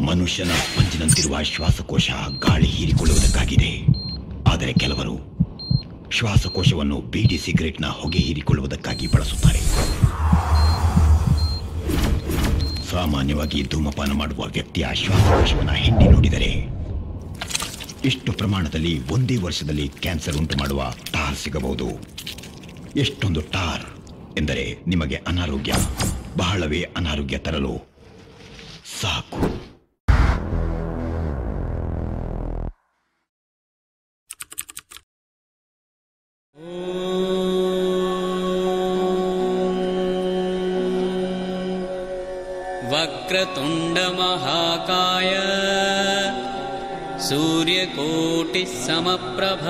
ಮನುಷ್ಯನ ಸ್ಪಂಜಿನಂತಿರುವ ಶ್ವಾಸಕೋಶ ಗಾಳಿ ಹೀರಿಕೊಳ್ಳುವುದಕ್ಕಾಗಿದೆ ಆದರೆ ಕೆಲವರು ಶ್ವಾಸಕೋಶವನ್ನು ಬೀಡಿ ಸಿಗರೆಟ್ನ ಹೊಗೆ ಹೀರಿಕೊಳ್ಳುವುದಕ್ಕಾಗಿ ಬಳಸುತ್ತಾರೆ ಸಾಮಾನ್ಯವಾಗಿ ಧೂಮಪಾನ ಮಾಡುವ ವ್ಯಕ್ತಿಯ ಶ್ವಾಸಕೋಶವನ್ನು ಹಿಂಡಿ ನೋಡಿದರೆ ಇಷ್ಟು ಪ್ರಮಾಣದಲ್ಲಿ ಒಂದೇ ವರ್ಷದಲ್ಲಿ ಕ್ಯಾನ್ಸರ್ ಉಂಟು ಮಾಡುವ ಟಾರ್ ಸಿಗಬಹುದು ಎಷ್ಟೊಂದು ಟಾರ್ ಎಂದರೆ ನಿಮಗೆ ಅನಾರೋಗ್ಯ ಬಹಳವೇ ಅನಾರೋಗ್ಯ ತರಲು ಸಾಕು वक्रतुण्डमहाकाय सूर्यकोटिः समप्रभ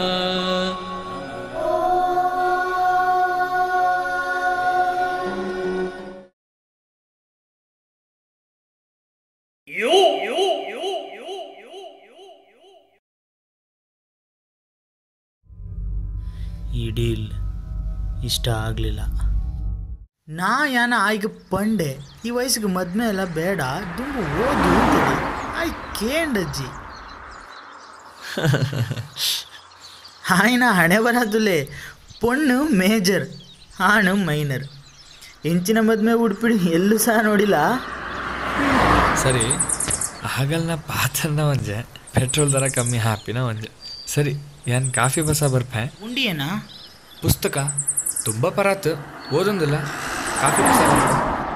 ಈ ಡೀಲ್ ಇಷ್ಟ ಆಗಲಿಲ್ಲ ನಾ ಯಾನ ಈಗ ಪಂಡೆ ಈ ವಯಸ್ಸಿಗೆ ಮದ್ಮೆ ಎಲ್ಲ ಬೇಡ ದುಂಬು ಓದು ಅಂತೀನಿ ಐ ಕೇಂಡ್ ಅಜ್ಜಿ ಆಯ್ನ ಹಣೆ ಬರೋದುಲೆ ಪೊಣ್ಣು ಮೇಜರ್ ಆಣು ಮೈನರ್ ಹೆಂಚಿನ ಮದ್ಮೆ ಉಡ್ಪಿಡಿ ಎಲ್ಲೂ ಸಹ ನೋಡಿಲ್ಲ ಸರಿ ಆಗಲ್ನ ಪಾತನ್ನ ಒಂಜೆ ಪೆಟ್ರೋಲ್ ದರ ಕಮ್ಮಿ ಹಾಪಿನ ಒಂಜೆ ಸರಿ ಏನ್ ಕಾಫಿ ಬಸ ಬರ್ಪೆ ಉಂಡಿ ಏನ ಪುಸ್ತಕ ತುಂಬ ಪರಾತ್ ಓದೊಂದಿಲ್ಲ ಕಾಫಿ ಬಸ ಬರ್ಪೆ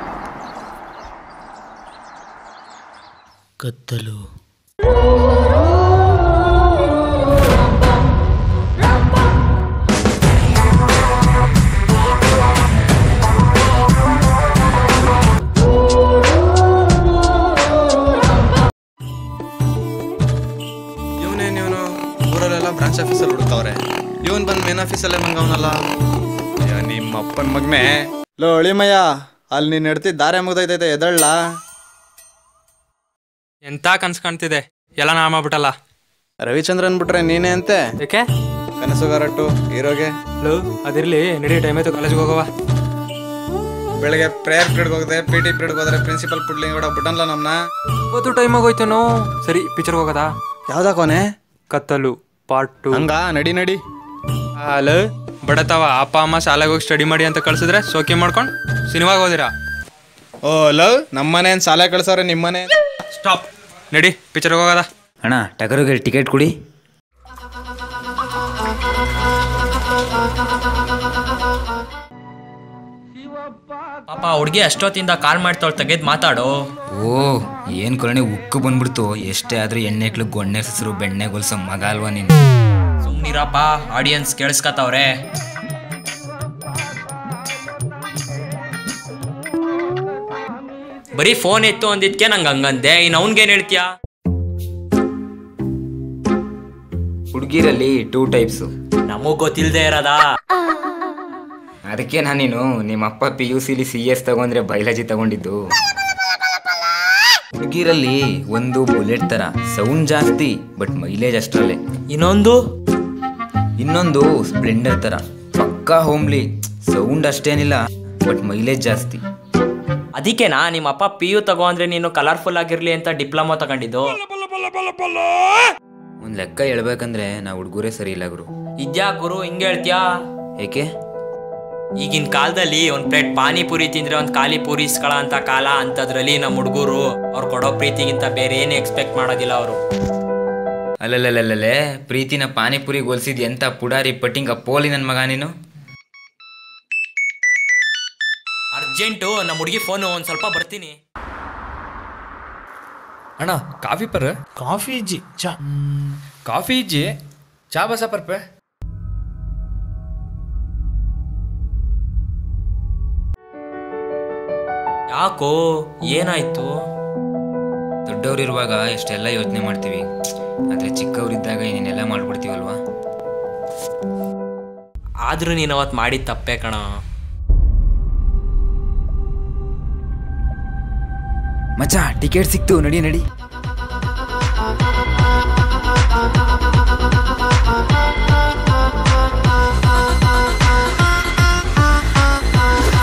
ಕತ್ತಲು ಇವನೇನು ಇವನು ಊರಲ್ಲೆಲ್ಲ ಬ್ರಾಂಚ್ ಆಫೀಸಲ್ಲಿ ಹುಡುಕ್ತವ್ರೆ ಇವನ್ ಬಂದು ಮೇನ್ ಆಫೀಸಲ್ಲೇ ಮಂಗವನಲ್ಲ ಅಯ್ಯೋ ನಿಮ್ಮ ಅಪ್ಪನ ಮಗ್ನೆ ಲೋ ಅಳಿಮಯ್ಯ ಅಲ್ಲಿ ನೀನು ನಡ್ತಿ ದಾರೆ ಮುಗ್ದೈತೈತೆ ಎದಳ್ಳ ಎಂತ ಕನ್ಸ್ ಕಾಣ್ತಿದೆ ಎಲ್ಲ ನಾ ಮಾಡ್ಬಿಟ್ಟಲ್ಲ ರವಿಚಂದ್ರನ್ ಬಿಟ್ರೆ ನೀನೇ ಅಂತೆ ಯಾಕೆ ಕನಸುಗಾರಟ್ಟು ಹೀರೋಗೆ ಲೋ ಅದಿರ್ಲಿ ನಡಿ ಟೈಮ್ ಆಯ್ತು ಕಾಲೇಜ್ಗೆ ಹೋಗವ ಬೆಳಗ್ಗೆ ಪ್ರೇಯರ್ ಪಿರಿಯಡ್ಗೆ ಹೋಗದೆ ಪಿ ಟಿ ಪಿರಿಯಡ್ಗೆ ಹೋದ್ರೆ ಪ್ರಿನ್ಸಿಪಲ್ ಪುಡ್ಲಿಂಗ್ ಕೂಡ ಬಿಟ್ಟನ್ಲ ನಮ್ನ ಇವತ್ತು ಟೈಮ್ ಆಗೋಯ್ತೇನೋ ಸರಿ ಪಿಕ್ಚರ್ಗೆ ಹೋಗದಾ ಯಾವ್ದಾಕೋನೆ ಕತ್ತಲು ಪಾರ್ಟ್ ಟು ಹಂಗ ನಡಿ ನಡಿ ಹಲೋ ಬಡತವ ಅಪ್ಪ ಅಮ್ಮ ಶಾಲೆಗೆ ಹೋಗಿ ಸ್ಟಡಿ ಮಾಡಿ ಅಂತ ಕಳ್ಸಿದ್ರೆ ಸೋಕೆ ಮಾಡ್ಕೊಂಡು ಸಿನಿಮಾಗೆ ಹೋದಿರಾ ಓ ಲವ್ ನಮ್ಮನೆ ಏನ್ ಸಾಲೆ ಕಳ್ಸವ್ರೆ ನಿಮ್ಮನೆ ಸ್ಟಾಪ್ ನಡಿ ಪಿಕ್ಚರ್ಗೆ ಹೋಗದ ಅಣ್ಣ ಟಗರುಗೆ ಟಿಕೆಟ್ ಕೊಡಿ ಪಾಪ ಹುಡುಗಿ ಅಷ್ಟೊತ್ತಿಂದ ಕಾಲ್ ಮಾಡ್ತಾವಳು ತೆಗೆದು ಮಾತಾಡೋ ಓ ಏನ್ ಕೊರಣೆ ಉಕ್ಕು ಬಂದ್ಬಿಡ್ತು ಎಷ್ಟೇ ಆದ್ರೂ ಎಣ್ಣೆಕ್ಳು ಗೊಣ್ಣೆ ಹೆಸರು ಬೆಣ್ಣೆ ಗೊಲ್ಸೋ ಮಗ ಅಲ್ವಾ ನೀನು ಸುಮ್ನಿರಪ್ಪ ಆಡಿಯನ್ಸ್ ಕೇಳಿಸ್ಕತ್ತವ್ರೆ ಬರೀ ಫೋನ್ ಎತ್ತು ಅಂದಿದ್ಕೆ ನಂಗೆ ಹಂಗಂದೆ ಇನ್ನು ಅವ್ನ್ಗೇನ್ ಹೇಳ್ತೀಯಾ ಹುಡುಗಿರಲ್ಲಿ ಟೂ ಟೈಪ್ಸು ನಮಗ್ ಗೊತ್ತಿಲ್ದೇ ಇರೋದಾ ಅದಕ್ಕೆ ನಾನು ನೀನು ನಿಮ್ಮ ಅಪ್ಪ ಪಿ ಯು ಸಿಲಿ ಸಿ ಎಸ್ ತಗೊಂಡ್ರೆ ಬಯಾಲಜಿ ತಗೊಂಡಿದ್ದು ಹುಡುಗಿರಲ್ಲಿ ಒಂದು ಬುಲೆಟ್ ತರ ಸೌಂಡ್ ಜಾಸ್ತಿ ಬಟ್ ಮೈಲೇಜ್ ಅಷ್ಟರಲ್ಲೇ ಇನ್ನೊಂದು ಇನ್ನೊಂದು ಸ್ಪ್ಲೆಂಡರ್ ತರ ಪಕ್ಕಾ ಹೋಮ್ಲಿ ಸೌಂಡ್ ಅಷ್ಟೇನಿಲ್ಲ ಬಟ್ ಮೈಲೇಜ್ ಜಾಸ್ತಿ ಅದಕ್ಕೆನಾ ನಿಮ್ಮ ಅಪ್ಪ ಪಿ ಯು ತಗೋ ಅಂದ್ರೆ ನೀನು ಕಲರ್ಫುಲ್ ಆಗಿರ್ಲಿ ಅಂತ ಡಿಪ್ಲೊಮಾ ತಗೊಂಡಿದ್ದು ಒಂದ್ ಲೆಕ್ಕ ಹೇಳ್ಬೇಕಂದ್ರೆ ನಾ ಹುಡುಗರೇ ಸರಿ ಇಲ್ಲ ಗುರು ಇದ್ಯಾ ಗುರು ಹಿಂಗೆ ಹೇಳ್ತೀಯಾ ಏಕೆ ಈಗಿನ ಕಾಲದಲ್ಲಿ ಒಂದ್ ಪ್ಲೇಟ್ ಪಾನಿಪುರಿ ತಿಂದ್ರೆ ಒಂದ್ ಖಾಲಿ ಪೂರಿ ಇಸ್ಕೊಳ ಅಂತ ಕಾಲ ಅಂತದ್ರಲ್ಲಿ ನಮ್ಮ ಹುಡುಗರು ಅವ್ರು ಕೊಡೋ ಪ್ರೀತಿಗಿಂತ ಬೇರೆ ಏನು ಎಕ್ಸ್ಪೆಕ್ಟ್ ಮಾಡೋದಿಲ್ಲ ಅವರು ಅಲ್ಲಲ್ಲಲ್ಲೇ ಪ್ರೀತಿನ ಪಾನಿಪುರಿ ಹೋಲ್ಸಿದ್ ಎಂತ ಪುಡಾರಿ ಪಟ್ಟಿಂಗ ಪೋಲಿ ನನ್ ಮಗ ನೀನು ಅರ್ಜೆಂಟು ನಮ್ಮ ಹುಡುಗಿ ಫೋನು ಒಂದ್ ಸ್ವಲ್ಪ ಬರ್ತೀನಿ ಅಣ್ಣ ಕಾಫಿ ಪರ್ ಕಾಫಿ ಇಜ್ಜಿ ಚಾ ಕಾಫಿ ಇಜ್ಜಿ ಚಾ ಬಸ ಪರ್ಪೆ ಯಾಕೋ ಏನಾಯ್ತು ದೊಡ್ಡವರಿರುವಾಗ ಎಷ್ಟೆಲ್ಲ ಯೋಚನೆ ಮಾಡ್ತೀವಿ ಆದ್ರೆ ಚಿಕ್ಕವರಿದ್ದಾಗ ಏನೇನೆಲ್ಲ ಮಾಡ್ಬಿಡ್ತೀವಲ್ವಾ ಆದ್ರೂ ನೀನು ಅವತ್ತು ಮಾಡಿದ ತಪ್ಪೇ ಕಣ ಮಚ್ಚ ಟಿಕೆಟ್ ಸಿಕ್ತು ನಡಿ ನಡಿ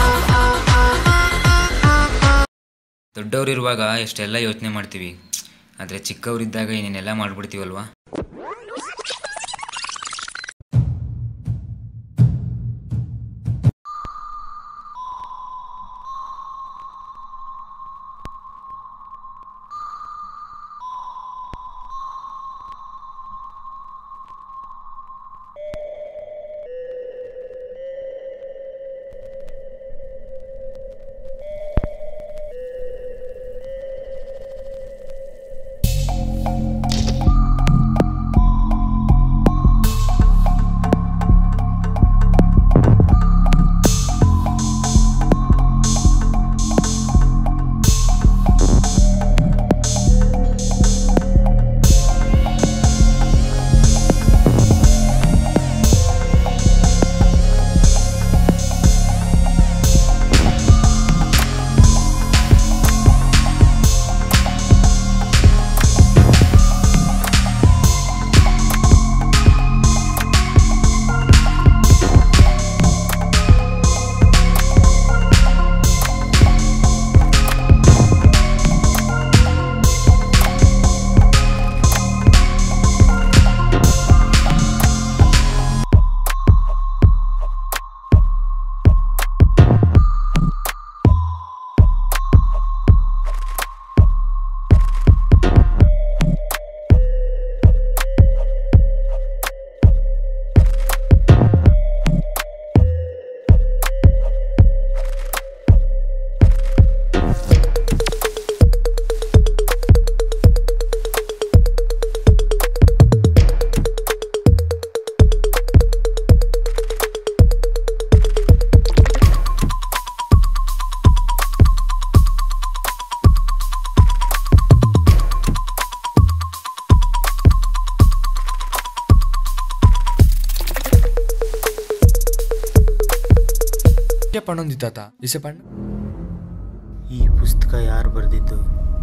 ದೊಡ್ಡವರಿರುವಾಗ ಎಷ್ಟೆಲ್ಲ ಯೋಚನೆ ಮಾಡ್ತೀವಿ ಆದರೆ ಚಿಕ್ಕವರಿದ್ದಾಗ ಏನೇನೆಲ್ಲ ಮಾಡ್ಬಿಡ್ತೀವಲ್ವಾ ಪಣ್ಣೊಂದಿ ತಾತ ಇಸೆ ಪಣ್ಣ ಈ ಪುಸ್ತಕ ಯಾರು ಬರೆದಿದ್ದು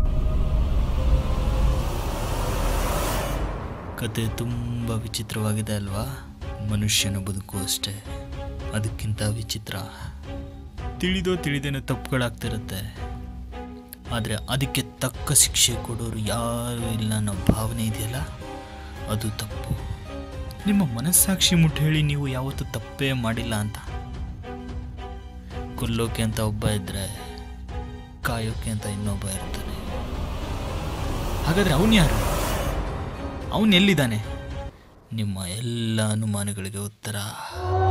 ಕತೆ ತುಂಬ ವಿಚಿತ್ರವಾಗಿದೆ ಅಲ್ವಾ ಮನುಷ್ಯನ ಬದುಕು ಅಷ್ಟೇ ಅದಕ್ಕಿಂತ ವಿಚಿತ್ರ ತಿಳಿದೋ ತಿಳಿದೇನೋ ತಪ್ಪುಗಳಾಗ್ತಿರುತ್ತೆ ಆದರೆ ಅದಕ್ಕೆ ತಕ್ಕ ಶಿಕ್ಷೆ ಕೊಡೋರು ಯಾರೂ ಇಲ್ಲ ಅನ್ನೋ ಭಾವನೆ ಇದೆಯಲ್ಲ ಅದು ತಪ್ಪು ನಿಮ್ಮ ಮನಸ್ಸಾಕ್ಷಿ ಮುಟ್ಟು ಹೇಳಿ ನೀವು ಯಾವತ್ತೂ ತಪ್ಪೇ ಮಾಡಿಲ್ಲ ಅಂತ ಕೊಲ್ಲೋಕೆ ಅಂತ ಒಬ್ಬ ಇದ್ದರೆ ಕಾಯೋಕೆ ಅಂತ ಇನ್ನೊಬ್ಬ ಇರ್ತಾನೆ ಹಾಗಾದರೆ ಅವನು ಯಾರು ಅವನು ಎಲ್ಲಿದ್ದಾನೆ ನಿಮ್ಮ ಎಲ್ಲ ಅನುಮಾನಗಳಿಗೆ ಉತ್ತರ